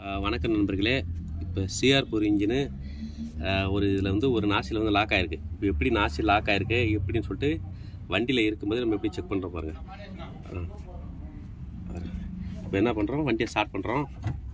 ஆஹ் வணக்கம் நண்பர்களே இப்போ சிஆர் போர் இன்ஜினு ஆஹ் ஒரு இதில் வந்து ஒரு நாசியில் வந்து லாக் ஆயிருக்கு இப்போ எப்படி நாசி லாக் ஆயிருக்கு எப்படின்னு சொல்லிட்டு வண்டியில் இருக்கும்போது நம்ம எப்படி செக் பண்ணுறோம் பாருங்க இப்போ என்ன பண்ணுறோம் வண்டியை ஸ்டார்ட் பண்ணுறோம்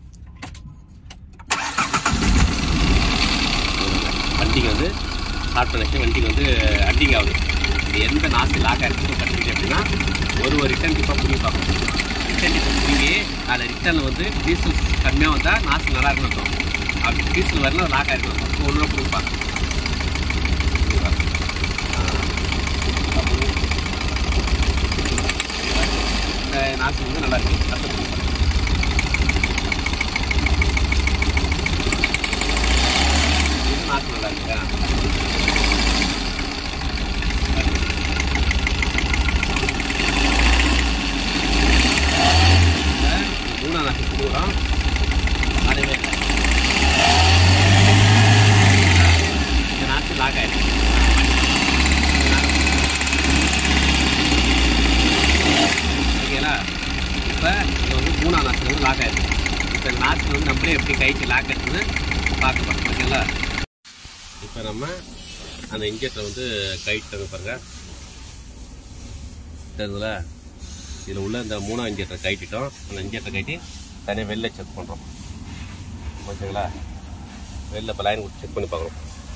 வண்டிக்கு வந்து ஸ்டார்ட் பண்ணிச்சு வண்டிக்கு வந்து அட்டிங் ஆகுது இது எந்த நாசி லாக் ஆயிருக்கு கட்டிக்கிட்டு அப்படின்னா ஒரு ஒரு ரிட்டர்ன் டிப்பாக புரிஞ்சு பார்க்கணும் ரிட்டர்ன் டிப்பை புரிஞ்சு அதில் ரிட்டர்னில் வந்து டீசல் கம்மியாக வந்தால் நாசி நல்லா இருக்குன்னு அர்த்தம் அப்படி டீசல் வரலாம் லாக் ஆயிருக்கும் அப்போ ஒன்று புரிஞ்சு பார்க்கணும் புரியுதா? ஆஹ் அப்புறம் இந்த நாசி வந்து நல்லா இருக்கு அர்த்தம் புரிஞ்சு பார்க்கணும். இது நாசி நல்லா இருக்கா மூணாம் நாசி கொடுக்குறோம் அதே இந்த நாசி லாக் ஆயிடுச்சு ஓகேங்களா இப்போ இது வந்து மூணாம் நாசி வந்து லாக் ஆயிடுச்சு இப்போ இந்த நாசி வந்து நம்மளே எப்படி கைக்கு லாக் ஆயிடுச்சுன்னு பார்க்க போகிறோம் ஓகேங்களா இப்போ நம்ம அந்த இன்ஜெக்டரை வந்து கைட்டு பாருங்க தெரியுதுல இதில் உள்ள இந்த மூணாம் இன்ஜெக்டரை கைட்டிட்டோம் அந்த இன்ஜெக்டரை கைட்டி தனியாக வெளில செக் பண்ணுறோம் ஓகேங்களா வெளில இப்போ லைன் செக் பண்ணி பார்க்குறோம்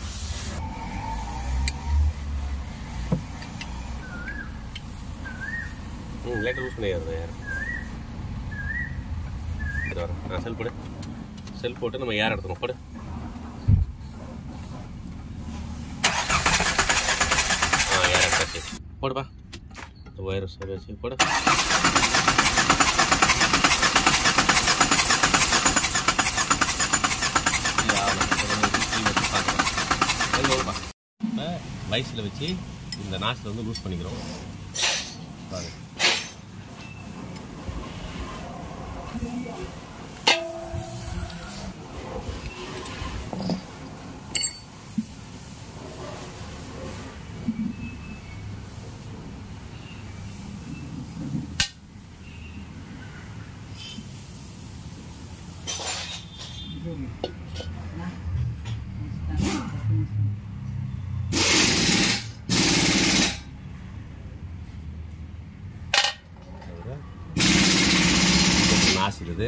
ம் லைட்டை யூஸ் பண்ணியாது யார் சரி வரேன் ஆ செல் போடு செல் போட்டு நம்ம ஏர் எடுத்துக்கணும் போடு ஆ ஏர் எடுத்தாச்சு போடுப்பா இந்த ஒயர் சரி வச்சு போடு இப்போ வயசில் வச்சு இந்த நாசில் வந்து லூஸ் பண்ணிக்கிறோம் பாருங்க நாசில் இது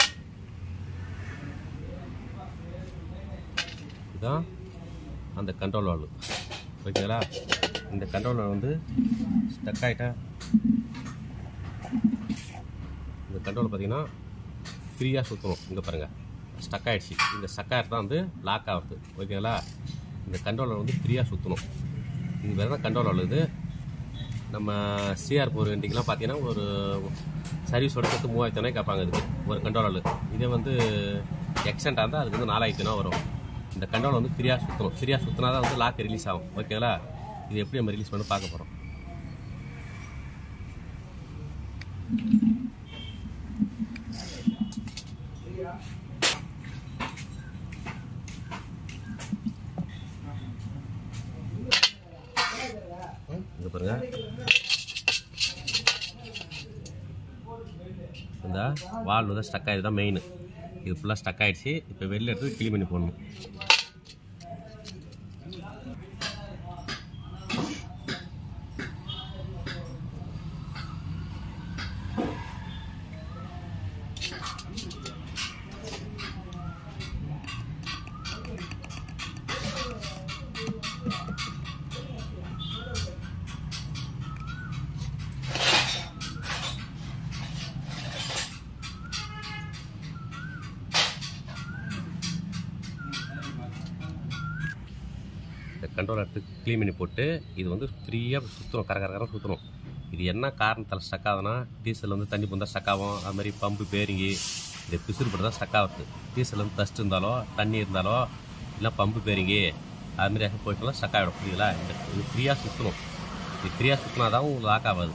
இதுதான் அந்த கண்ட்ரோல் வால்வு ஓகேங்களா இந்த கண்ட்ரோல் வால்வு வந்து ஸ்டக் ஆகிட்டா இந்த கண்ட்ரோல் பார்த்தீங்கன்னா ஃப்ரீயாக சுற்றணும் இங்கே பாருங்கள் ஸ்டக் ஆகிடுச்சு இந்த ஸ்டக் ஆகிட்டு தான் வந்து லாக் ஆகுது ஓகேங்களா இந்த கண்ட்ரோலர் வந்து ஃப்ரீயாக சுற்றணும் இது வேறு தான் கண்ட்ரோல் வால்வு இது நம்ம சிஆர் போர் வண்டிக்கெலாம் பார்த்தீங்கன்னா ஒரு சர்வீஸோட சேர்த்து மூவாயிரத்தி ரூபாய் கேட்பாங்க இதுக்கு ஒரு கண்ட்ரோல் இதே வந்து எக்ஸென்ட்டாக இருந்தால் அதுக்கு வந்து நாலாயிரத்தி ரூபா வரும் இந்த கண்ட்ரோல் வந்து ஃப்ரீயாக சுற்றணும் ஃப்ரீயாக சுற்றினா தான் வந்து லாக் ரிலீஸ் ஆகும் ஓகேங்களா இது எப்படி நம்ம ரிலீஸ் பண்ணி பார்க்க போகிறோம் இங்க பாருங்க இந்த வால் வந்து ஸ்டக் ஆகிடுது தான் மெயின் இது ஃபுல்லாக ஸ்டக் ஆகிடுச்சு இப்போ வெளில எடுத்து க்ளீன் பண்ணி போடணும் இந்த கண்ட்ரோல் எடுத்து க்ளீன் பண்ணி போட்டு இது வந்து ஃப்ரீயாக சுற்றணும் கர கர கர சுற்றணும் இது என்ன காரணத்தால் ஸ்டக் ஆகுதுன்னா டீசல் வந்து தண்ணி புந்தா ஸ்டக் ஆகும் அது மாதிரி பம்பு பேரிங்கி இந்த பிசுறு பட்டு தான் ஸ்டக் ஆகுது டீசல் வந்து டஸ்ட் இருந்தாலோ தண்ணி இருந்தாலோ இல்லை பம்பு பேரிங்கி அது மாதிரி போயிட்டுலாம் ஸ்டக் ஆகிடும் புரியுங்களா இந்த இது ஃப்ரீயாக சுற்றணும் இது ஃப்ரீயாக சுற்றினா தான் உங்களுக்கு லாக் ஆகாது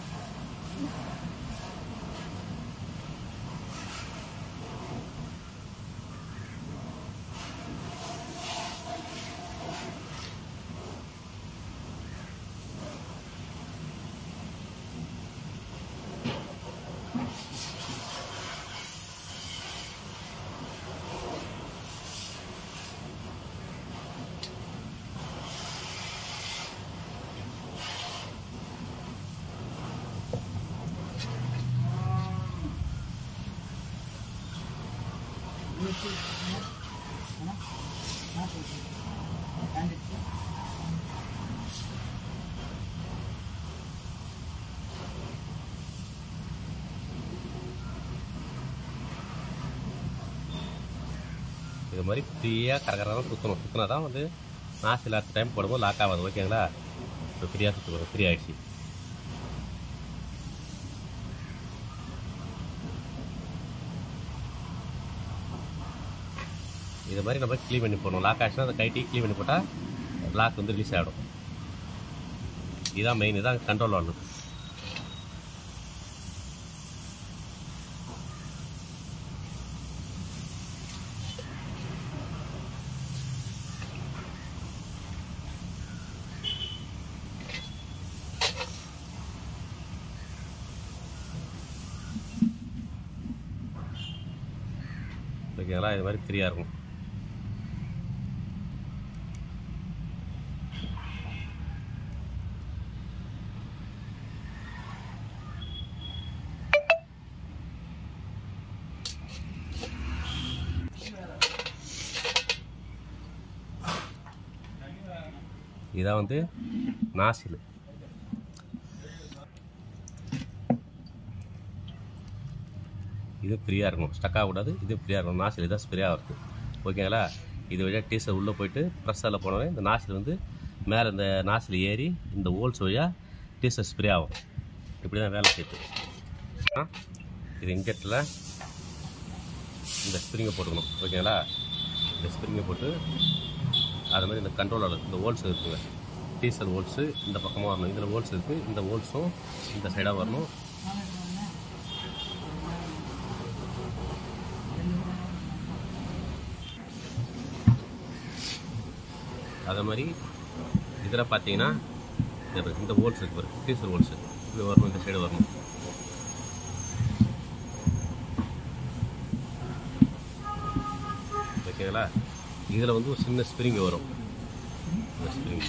இது மாதிரி ஃப்ரீயாக கரகரம் சுற்றணும் சுற்றினா தான் வந்து நாசில் அடுத்த டைம் போடும்போது லாக் ஆகாது ஓகேங்களா இப்போ ஃப்ரீயாக சுற்றுக்கணும் ஃப்ரீ ஆகிடுச்சு இது மாதிரி நம்ம க்ளீன் பண்ணி போடணும் லாக் ஆச்சுன்னா அதை கைட்டி க்ளீன் பண்ணி போட்டால் லாக் வந்து ரிலீஸ் ஆகிடும் இதான் மெயின் இதான் கண்ட்ரோல் ஆகணும் ஓகேங்களா இது மாதிரி ஃப்ரீயாக இருக்கும் இதான் வந்து நாசில் இது ஃப்ரீயாக இருக்கும் ஸ்டக் ஆகக்கூடாது இது ஃப்ரீயாக இருக்கும் நாசில் இதான் ஃப்ரீயாக இருக்குது ஓகேங்களா இது வழியாக டீசர் உள்ளே போயிட்டு ப்ரெஸ்ஸில் போனோடனே இந்த நாசில் வந்து மேலே இந்த நாசில் ஏறி இந்த ஹோல்ஸ் வழியாக டீசர் ஸ்ப்ரே ஆகும் இப்படி தான் வேலை செய்யுது ஆ இது இங்கெட்டில் இந்த ஸ்ப்ரிங்கை போட்டுக்கணும் ஓகேங்களா இந்த ஸ்ப்ரிங்கை போட்டு அது மாதிரி இந்த கண்ட்ரோலோட இந்த ஹோல்ஸ் இருக்குங்க டீசல் ஹோல்ஸு இந்த பக்கமாக வரணும் இதில் ஹோல்ஸ் இருக்குது இந்த ஹோல்ஸும் இந்த சைடாக வரணும் அதே மாதிரி இதில் பார்த்தீங்கன்னா இந்த பாரு, இந்த ஹோல்ஸ் இருக்கு பாரு டீசல் ஹோல்ஸ் இது வரணும் இந்த சைடு வரணும் ஓகேங்களா இதில் வந்து ஒரு சின்ன ஸ்ப்ரிங் வரும் இந்த ஸ்ப்ரிங்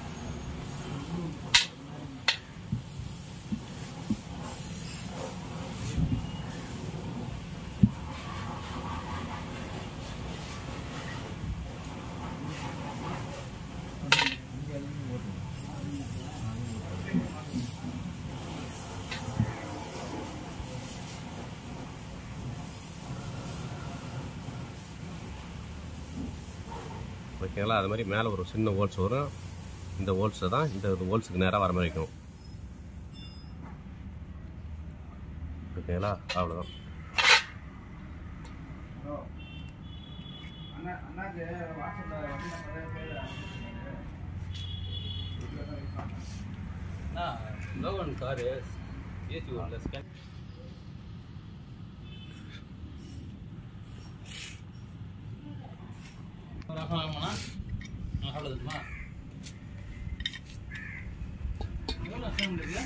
ஓகேங்களா அது மாதிரி மேலே ஒரு சின்ன ஹோல்ஸ் வரும் இந்த ஹோல்ஸை தான் இந்த ஹோல்ஸுக்கு நேராக வர மாதிரி வைக்கணும் ஓகேங்களா அவ்வளோதான் அண்ணா அண்ணாக்கு வாட்ஸ்அப்ல வந்து நிறைய பேர் அண்ணா லோகன் காரு ஏசி ஒன்றில் ஸ்கேன் ரகமாண்ணா அவ்வளோதுமா எவ்வளோ சவுண்ட் இருக்கு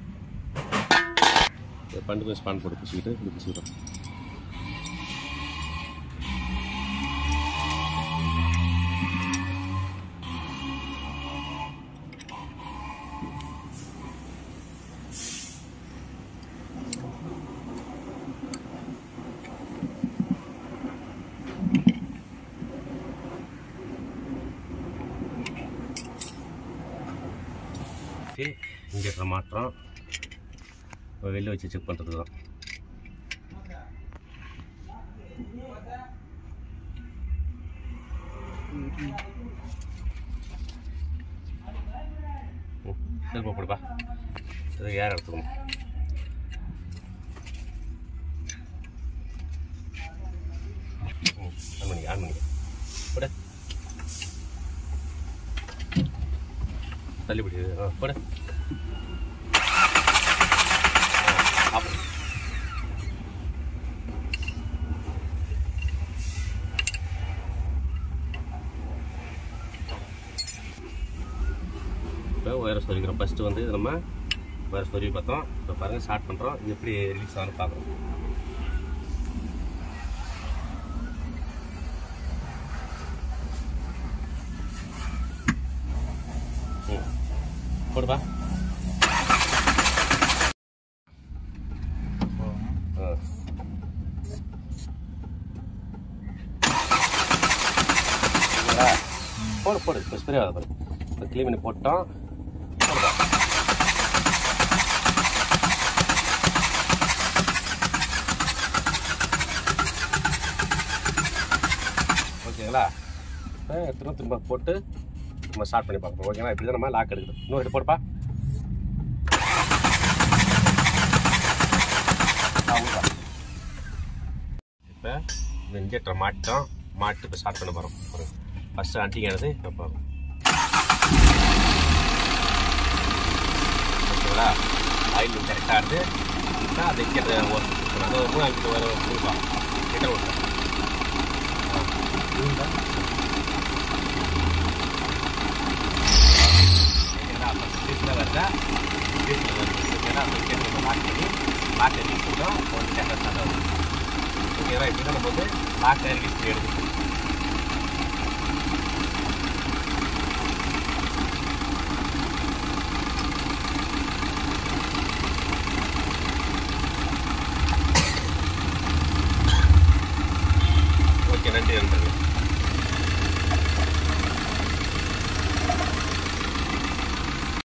பண்டு போய் ஸ்பான் போட்டு பிடிச்சிக்கிட்டு இது பிடிச்சிக்கிறோம் இங்கே இருக்கிற மாற்றம் வெளில வச்சு செக் பண்ணுறதுக்கு தான் செல்பா போடுப்பா இது ஏர் எடுத்துக்கணும் ம், ஆன் பண்ணிக்க ஆன் பண்ணிக்க போட தள்ளி பிடி ஆ போட ஆஃப் பண்ணு. இப்போ ஒயரை சொல்லிக்கிறோம் ஃபஸ்ட்டு வந்து இது நம்ம ஒயரை சொல்லி பார்த்தோம் இப்போ பாருங்கள் ஸ்டார்ட் பண்ணுறோம் இது எப்படி ரிலீஸ் ஆகும்னு பார்க்குறோம் ம் போடுப்பா ஆ ஓகேங்களா போடு போடு இப்போ ஸ்ப்ரே ஆகுது பாரு இப்போ க்ளீன் பண்ணி போட்டோம் போடுதா ஓகேங்களா இப்போ திரும்ப திரும்ப போட்டு நம்ம ஸ்டார்ட் பண்ணி பார்ப்போம் ஓகேங்களா இப்படி தான் நம்ம லாக் எடுக்கணும் இன்னும் ரெண்டு போடுப்பா இப்போ இந்த இன்ஜெக்டரை மாட்டோம் மாட்டு இப்போ ஸ்டார்ட் பண்ண போகிறோம் ஃபஸ்ட்டு அண்டிங்கானது இப்போ பார்ப்போம் ஓகேங்களா ஆயில் கரெக்டாக இருந்து அந்த இன்ஜெக்டர் அது ஒரு மூணு அஞ்சு வர கொடுப்பா லிட்டர் ஓட்டு ஓகேங்களா ஃபஸ்ட் ஸ்பீஸில் வருதா ஸ்பீஸில் வருது ஓகேங்களா அந்த இன்ஜெக்டர் நம்ம லாக் பண்ணி லாக் எடுத்து போட்டோம் ஒரு கேட்டர் ஸ்டார்ட் ஆகுது ஓகேவா இப்படி தான் நம்ம வந்து லாக் இறக்கி எடுக்கணும் ஓகே நன்றி நண்பர்களே